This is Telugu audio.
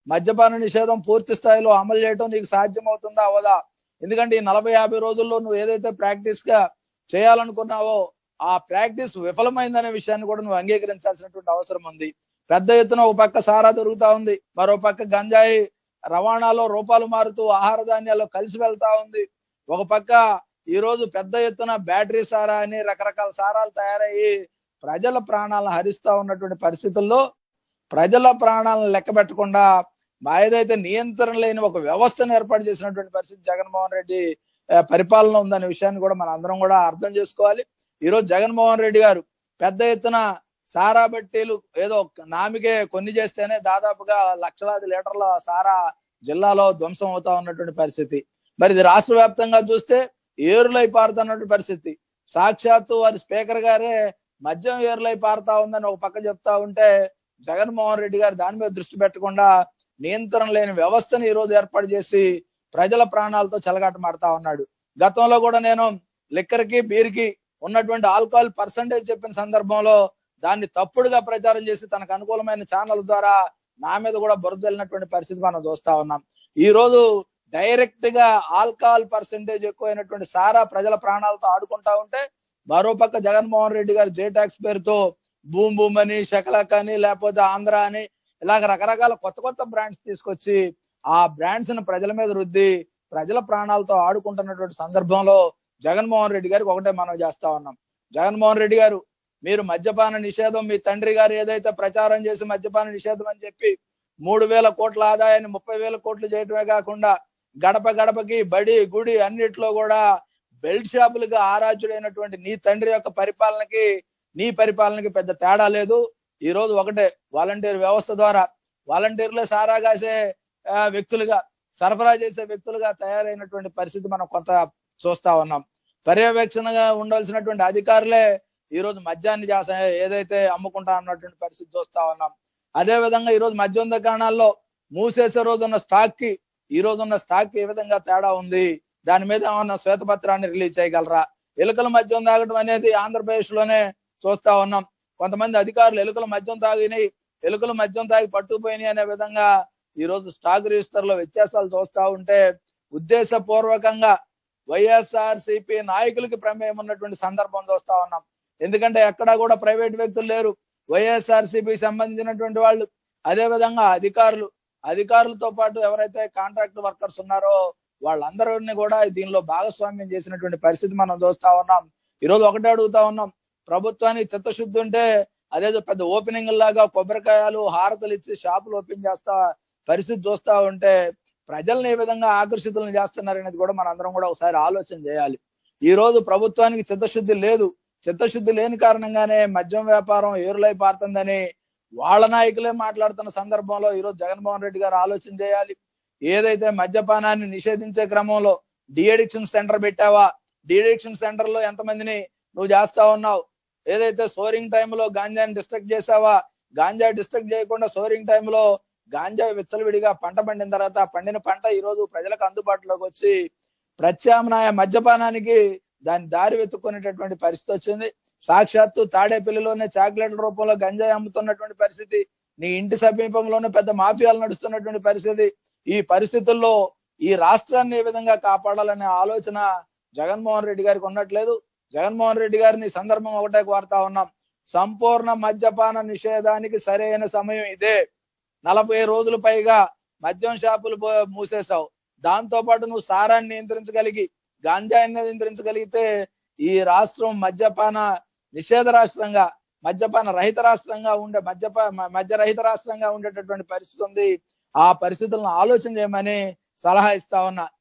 మద్యపాన నిషేధం పూర్తి స్థాయిలో అమలు చేయడం నీకు సాధ్యం అవుతుందా అవదా ఎందుకంటే ఈ నలభై యాభై రోజుల్లో నువ్వు ఏదైతే ప్రాక్టీస్ గా చేయాలనుకున్నావో ఆ ప్రాక్టీస్ విఫలమైందనే విషయాన్ని కూడా నువ్వు అంగీకరించాల్సినటువంటి అవసరం ఉంది పెద్ద ఎత్తున ఒక పక్క సారా దొరుకుతా ఉంది మరో పక్క గంజాయి రవాణాలో రూపాలు మారుతూ ఆహార ధాన్యాల్లో కలిసి వెళ్తా ఉంది ఒక పక్క ఈ రోజు పెద్ద ఎత్తున బ్యాటరీ సారా అని రకరకాల సారాలు తయారయ్యి ప్రజల ప్రాణాలను హరిస్తా ఉన్నటువంటి పరిస్థితుల్లో ప్రజల ప్రాణాలను లెక్క పెట్టకుండా మా ఏదైతే నియంత్రణ లేని ఒక వ్యవస్థను ఏర్పాటు చేసినటువంటి పరిస్థితి జగన్మోహన్ రెడ్డి ఆ, పరిపాలన ఉందనే విషయాన్ని కూడా మన అందరం కూడా అర్థం చేసుకోవాలి ఈ రోజు జగన్మోహన్ రెడ్డి గారు పెద్ద ఎత్తున సారా బట్టీలు ఏదో నామికే కొన్ని చేస్తేనే దాదాపుగా లక్షలాది లీటర్ల సారా జిల్లాలో ధ్వంసం అవుతా ఉన్నటువంటి పరిస్థితి మరి ఇది రాష్ట్ర వ్యాప్తంగా చూస్తే ఏరులై పారుతున్నటువంటి పరిస్థితి సాక్షాత్తు వారి స్పీకర్ గారే మద్యం ఏరులై పారుతా ఉందని ఒక పక్క చెప్తా ఉంటే జగన్మోహన్ రెడ్డి గారు దాని మీద దృష్టి పెట్టకుండా నియంత్రణ లేని వ్యవస్థను ఈ రోజు ఏర్పాటు చేసి ప్రజల ప్రాణాలతో చెలగాటమాడుతా ఉన్నాడు గతంలో కూడా నేను లిక్కర్ కి బీర్ కి ఉన్నటువంటి ఆల్కహాల్ పర్సంటేజ్ చెప్పిన సందర్భంలో దాన్ని తప్పుడుగా ప్రచారం చేసి తనకు అనుకూలమైన ఛానల్ ద్వారా నా మీద కూడా బురదలినటువంటి పరిస్థితి మనం చూస్తా ఉన్నాం ఈ రోజు డైరెక్ట్ గా ఆల్కహాల్ పర్సంటేజ్ ఎక్కువైనటువంటి సారా ప్రజల ప్రాణాలతో ఆడుకుంటా ఉంటే మరోపక్క జగన్మోహన్ రెడ్డి గారు జే ట్యాక్స్ పేరుతో బూమ్ బూమ్ అని శకలక్ అని లేకపోతే ఆంధ్ర అని ఇలాగ రకరకాల కొత్త కొత్త బ్రాండ్స్ తీసుకొచ్చి ఆ బ్రాండ్స్ ని ప్రజల మీద రుద్ది ప్రజల ప్రాణాలతో ఆడుకుంటున్నటువంటి సందర్భంలో జగన్మోహన్ రెడ్డి గారికి ఒకటే మనం చేస్తా ఉన్నాం జగన్మోహన్ రెడ్డి గారు మీరు మద్యపాన నిషేధం మీ తండ్రి గారు ఏదైతే ప్రచారం చేసి మద్యపాన నిషేధం అని చెప్పి మూడు వేల కోట్ల ఆదాయాన్ని ముప్పై వేల కోట్లు చేయటమే కాకుండా గడప గడపకి బడి గుడి అన్నిట్లో కూడా బెల్ట్ షాపులుగా ఆరాధ్యుడైనటువంటి నీ తండ్రి యొక్క పరిపాలనకి నీ పరిపాలనకి పెద్ద తేడా లేదు ఈ రోజు ఒకటే వాలంటీర్ వ్యవస్థ ద్వారా వాలంటీర్లే సారా కాసే ఆ, వ్యక్తులుగా సరఫరా చేసే వ్యక్తులుగా తయారైనటువంటి పరిస్థితి మనం కొంత చూస్తా ఉన్నాం పర్యవేక్షణగా ఉండవలసినటువంటి అధికారులే ఈ రోజు మద్యాన్ని చేసే ఏదైతే అమ్ముకుంటా అన్నటువంటి పరిస్థితి చూస్తా ఉన్నాం అదే విధంగా ఈ రోజు మద్యం దుకాణాల్లో మూసేసే రోజు ఉన్న స్టాక్ కి ఈ రోజు ఉన్న స్టాక్ కి ఏ విధంగా తేడా ఉంది దాని మీద ఏమన్నా శ్వేతపత్రాన్ని రిలీజ్ చేయగలరా ఎలుకల మద్యం తాగడం అనేది ఆంధ్రప్రదేశ్ లోనే చూస్తా ఉన్నాం కొంతమంది అధికారులు ఎలుకల మద్యం తాగినాయి ఎలుకల మద్యం తాగి పట్టుకుపోయినాయి అనే విధంగా ఈ రోజు స్టాక్ రిజిస్టర్ లో వ్యత్యాసాలు చూస్తా ఉంటే ఉద్దేశపూర్వకంగా వైఎస్ఆర్ సిపి నాయకులకి ప్రమేయం ఉన్నటువంటి సందర్భం చూస్తా ఉన్నాం ఎందుకంటే ఎక్కడా కూడా ప్రైవేట్ వ్యక్తులు లేరు వైఎస్ఆర్ సిపికి సంబంధించినటువంటి వాళ్ళు అదే విధంగా అధికారులు అధికారులతో పాటు ఎవరైతే కాంట్రాక్ట్ వర్కర్స్ ఉన్నారో వాళ్ళందరినీ కూడా దీనిలో భాగస్వామ్యం చేసినటువంటి పరిస్థితి మనం చూస్తా ఉన్నాం ఈ రోజు ఒకటే అడుగుతా ఉన్నాం ప్రభుత్వానికి చిత్తశుద్ధి ఉంటే అదేదో పెద్ద ఓపెనింగ్ లాగా కొబ్బరికాయలు హారతలు ఇచ్చి షాపులు ఓపెన్ చేస్తా పరిస్థితి చూస్తా ఉంటే ప్రజల్ని ఏ విధంగా ఆకర్షితులను చేస్తున్నారు అనేది కూడా మన అందరం కూడా ఒకసారి ఆలోచన చేయాలి ఈ రోజు ప్రభుత్వానికి చిత్తశుద్ధి లేదు చిత్తశుద్ధి లేని కారణంగానే మద్యం వ్యాపారం ఏరులై పారుతుందని వాళ్ళ నాయకులే మాట్లాడుతున్న సందర్భంలో ఈ రోజు జగన్మోహన్ రెడ్డి గారు ఆలోచన చేయాలి ఏదైతే మద్యపానాన్ని నిషేధించే క్రమంలో డిఎడిక్షన్ సెంటర్ పెట్టావా డిఎడిక్షన్ సెంటర్ లో ఎంతమందిని నువ్వు చేస్తా ఉన్నావు ఏదైతే సోరింగ్ టైంలో గాంజాని డిస్ట్రక్ట్ చేసావా గాంజా డిస్ట్రక్ట్ చేయకుండా సోరింగ్ టైంలో గాంజా విచ్చలవిడిగా పంట పండిన తర్వాత ఆ పండిన పంట ఈ రోజు ప్రజలకు అందుబాటులోకి వచ్చి ప్రత్యామ్నాయ మద్యపానానికి దాని దారి వెతుక్కునేటటువంటి పరిస్థితి వచ్చింది సాక్షాత్తు తాడేపల్లిలోనే చాక్లెట్ల రూపంలో గంజాయి అమ్ముతున్నటువంటి పరిస్థితి నీ ఇంటి సమీపంలోనే పెద్ద మాఫియాలు నడుస్తున్నటువంటి పరిస్థితి ఈ పరిస్థితుల్లో ఈ రాష్ట్రాన్ని ఏ విధంగా కాపాడాలనే ఆలోచన జగన్మోహన్ రెడ్డి గారికి ఉండట్లేదు జగన్మోహన్ రెడ్డి గారిని ఈ సందర్భం ఒకటే కోరుతా ఉన్నాం సంపూర్ణ మద్యపాన నిషేధానికి సరైన సమయం ఇదే నలభై రోజులు పైగా మద్యం షాపులు పో- మూసేశావు దాంతో పాటు నువ్వు సారాన్ని నియంత్రించగలిగి గాంజాయిని నియంత్రించగలిగితే ఈ రాష్ట్రం మద్యపాన నిషేధ రాష్ట్రంగా మద్యపాన రహిత రాష్ట్రంగా ఉండే మద్యపా మ- మద్య రహిత రాష్ట్రంగా ఉండేటటువంటి పరిస్థితి ఉంది ఆ పరిస్థితులను ఆలోచన చేయమని సలహా ఇస్తా ఉన్నా